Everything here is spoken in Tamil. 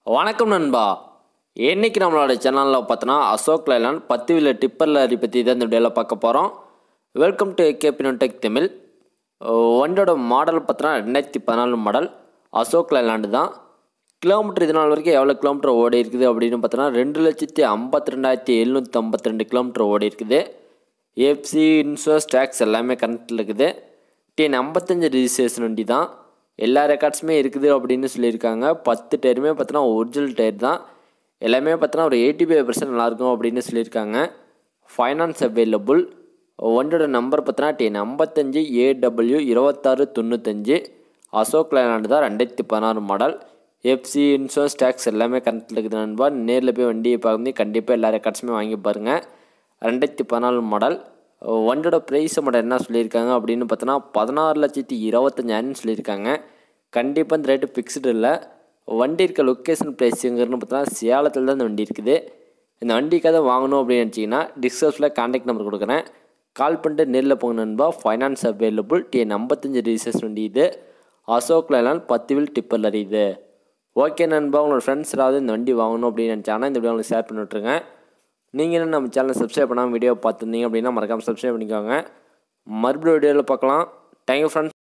வணக்கம் நண்பா இன்னைக்கு நம்மளோட சேனலில் பார்த்தோன்னா அசோக் லைலாண்ட் பத்து வீல டிப்பர் லாரி பற்றி தான் இந்த வீடியோவில் பார்க்க போகிறோம் welcome to KB tech Tamil வண்டியோட மாடல் பார்த்தோன்னா ரெண்டாயிரத்தி பதினாலு மாடல் அசோக் லைலாண்டு தான் கிலோமீட்டர் இது நாள் வரைக்கும் எவ்வளோ கிலோமீட்டர் ஓடி இருக்குது அப்படின்னு பார்த்தோன்னா ரெண்டு லட்சத்தி ஐம்பத்தி ரெண்டாயிரத்தி எழுநூற்றி ஐம்பத்தி ரெண்டு கிலோமீட்டர் ஓடி இருக்குது ஏப்சி இன்சூரன்ஸ் டேக்ஸ் எல்லாமே கரண்ட்டில் இருக்குது டிஎன் ஐம்பத்தஞ்சு ரிஜிஸ்ட்ரேஷன் வண்டி தான் எல்லா ரெக்கார்ட்ஸுமே இருக்குது அப்படின்னு சொல்லியிருக்காங்க பத்து டயருமே பார்த்தோன்னா ஒரிஜினல் டயர் தான் எல்லாமே பார்த்தோன்னா ஒரு எயிட்டி ஃபைவ் பர்சன்ட் நல்லாயிருக்கும் அப்படின்னு சொல்லியிருக்காங்க ஃபைனான்ஸ் அவைலபிள் வண்டியோட நம்பர் பார்த்தோன்னா டிஎன் ஐம்பத்தஞ்சு ஏடபிள்யூ இருபத்தாறு தொண்ணூத்தஞ்சு அசோக் லேலாண்டு தான் ரெண்டாயிரத்தி பதினாறு மாடல் எஃப்சி இன்சூரன்ஸ் டேக்ஸ் எல்லாமே கரண்ட்டில் இருக்குது நண்பா நேரில் போய் வண்டியை பார்க்கும்போது கண்டிப்பாக எல்லா ரெக்கார்ட்ஸுமே வாங்கி பாருங்கள் ரெண்டாயிரத்தி பதினாலு மாடல் வண்டியோட ப்ரைஸை மட்டும் என்ன சொல்லியிருக்காங்க அப்படின்னு பார்த்தோன்னா பதினாறு லட்சத்தி இருபத்தஞ்சாயிரம் சொல்லியிருக்காங்க கண்டிப்பாக இந்த ரேட்டு ஃபிக்ஸ்டு இல்லை வண்டி இருக்க லொக்கேஷன் ப்ரைஸ் எங்கன்னு பார்த்தோன்னா சேலத்தில் தான் இந்த வண்டி இருக்குது இந்த வண்டிக்காக வாங்கணும் அப்படின்னு நினச்சிங்கன்னா டிஸ்கஸில் கான்டாக்ட் நம்பர் கொடுக்குறேன் கால் பண்ணிட்டு நேரில் போங்க நண்பா ஃபைனான்ஸ் அவைலபிள் டிஎன் ஐம்பத்தஞ்சு ரிஜிஸ்ட்ரேஷன் வண்டி இது அசோக் லைலான் பத்து வில் டிப்பர் லாரி இது ஓகே நண்பா உங்களோட ஃப்ரெண்ட்ஸ் யாராவது இந்த வண்டி வாங்கணும் அப்படின்னு நினச்சாங்கன்னா இந்த வீடியோ உங்களுக்கு ஷேர் பண்ணி விட்ருங்க நீங்கள் என்ன நம்ம சேனலை சப்ஸ்கிரைப் பண்ணாமல் வீடியோ பார்த்துருந்தீங்க அப்படின்னா மறக்காமல் சப்ஸ்கிரைப் பண்ணிக்கோங்க மறுபடியும் வீடியோவில் பார்க்கலாம் தேங்க்யூ ஃப்ரெண்ட்ஸ்